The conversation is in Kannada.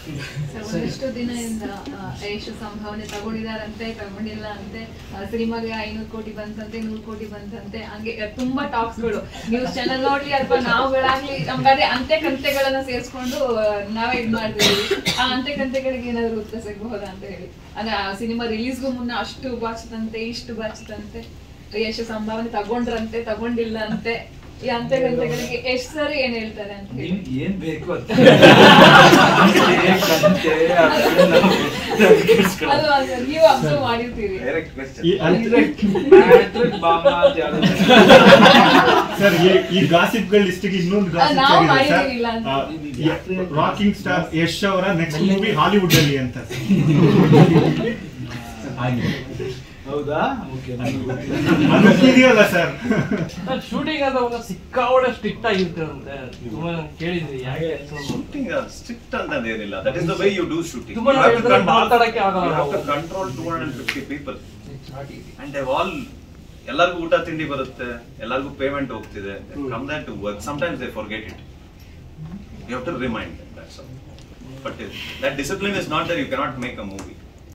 ಸರ್, ಒಂದಷ್ಟು ದಿನದಿಂದ ಆ, ಯಶ್ ಸಂಭಾವನೆ ತಗೊಂಡಿದಾರಂತೆ ತಗೊಂಡಿಲ್ಲ ಅಂತೆ ಆ, ಸಿನಿಮಾಗೆ ಐನೂರು ಕೋಟಿ ಬಂತಂತೆ ನೂರು ಕೋಟಿ ಬಂತಂತೆ ಹಂಗೆ ಆ, ತುಂಬಾ ಟಾಕ್ಸ್ ಗಳು ನ್ಯೂಸ್ ಚಾನೆಲ್ ನೋಡ್ಲಿ ಅಥವಾ ನಾವುಗಳಾಗ್ಲಿ ನಮ್ಗೆ ಅದೇ ಅಂತೆ ಕಂತೆಗಳನ್ನ ಸೇರಿಸ್ಕೊಂಡು ಆ, ನಾವೇ ಇದ್ ಮಾಡ್ತೀವಿ ಆ ಅಂತೆ ಕಂತೆಗಳಿಗೆ ಏನಾದ್ರು ಉತ್ತರ ಸಿಗಬಹುದಾ ಅಂತ ಹೇಳಿ ಅಂದ್ರೆ ಆ ಸಿನಿಮಾ ರಿಲೀಸ್ಗೂ ಮುನ್ನ ಅಷ್ಟು ಬಾಚಿತಂತೆ ಇಷ್ಟು ಬಾಚಿತಂತೆ ಯಶ್ ಸಂಭಾವನೆ ತಗೊಂಡ್ರಂತೆ ತಗೊಂಡಿಲ್ಲ ಅಂತೆ ಈ ಅಂತೆ ಕಂತೆಗಳಿಗೆ ಎಷ್ಟು ಸರಿ ಏನ್ ಹೇಳ್ತಾರೆ ಅಂತ ಹೇಳಿ ನಿಮ್ಗೆ ಏನ್ ಬೇಕು ಅಂತ ಏಕಂತೆ ಅದನ್ನ ನಾವು ತಲೆಕೆಡ್ಸ್ಕೊಳ್ಳೋದು. ಅದು ಅದು ನೀವು ಅಬ್ಸರ್ವ್ ಮಾಡಿರ್ತೀರಿ ಡೈರೆಕ್ಟ್ ಕ್ವೆಶ್ಚನ್ ಈ ಅಂದ್ರೆ ಮ್ಯಾಟ್ರಿಕ್ ಬಾಂಬ ಅಂತ ಯಾವ್ದು ಸರ್ ಈ- ಈ ಗಾಸಿಪ್ ಗಳ ಲಿಸ್ಟಿಗೆ ಇನ್ನೊಂದು ಗಾಸಿಪ್ ನಾವು ಆಗಿದೆ ಮಾಡಿದ್ದೀವಿಲ್ಲ ಅಂತ. ಸರ್ ರಾಕಿಂಗ್ ಸ್ಟಾರ್ ಯಶ್ ಅವರ ನೆಕ್ಸ್ಟ್ ಮೂವಿ ಹಾಲಿವುಡ್ ಅಲ್ಲಿ ಅಂತ ಹೌದಾ ಓಕೆ ಅದು ಇದೆಯಲ್ಲ ಸರ್ ಶೂಟಿಂಗ್ ಆದಾಗ ಸಿಕ್ಕಾವಡೆ ಸ್ಟ್ರಿಕ್ಟ್ ಆಗಿರ್ತಾರಂತೆ ತುಂಬಾ ನಾನು ಕೇಳಿದ್ವಿ ಯಾಕೆ ಅನ್ಸೋದು? ಶೂಟಿಂಗ್ ಸ್ಟ್ರಿಕ್ಟ್ ಅಂತ ಏನಿಲ್ಲ that is the way you do shooting ತುಂಬಾ ನಾವು ಹೇಳಿದ್ರೆ ಮಾತಾಡಕ್ಕೆ ಆಗಲ್ಲ ನಾವು. Control two hundred fifty people and they all ಎಲ್ಲರಿಗೂ ಊಟ ತಿಂಡಿ ಬರುತ್ತೆ ಎಲ್ಲರಿಗೂ ಪೇಮೆಂಟ್ ಹೋಗ್ತಿದೆ come that to work sometimes they forget it you have to remind that's but that discipline is not that you cannot make a movie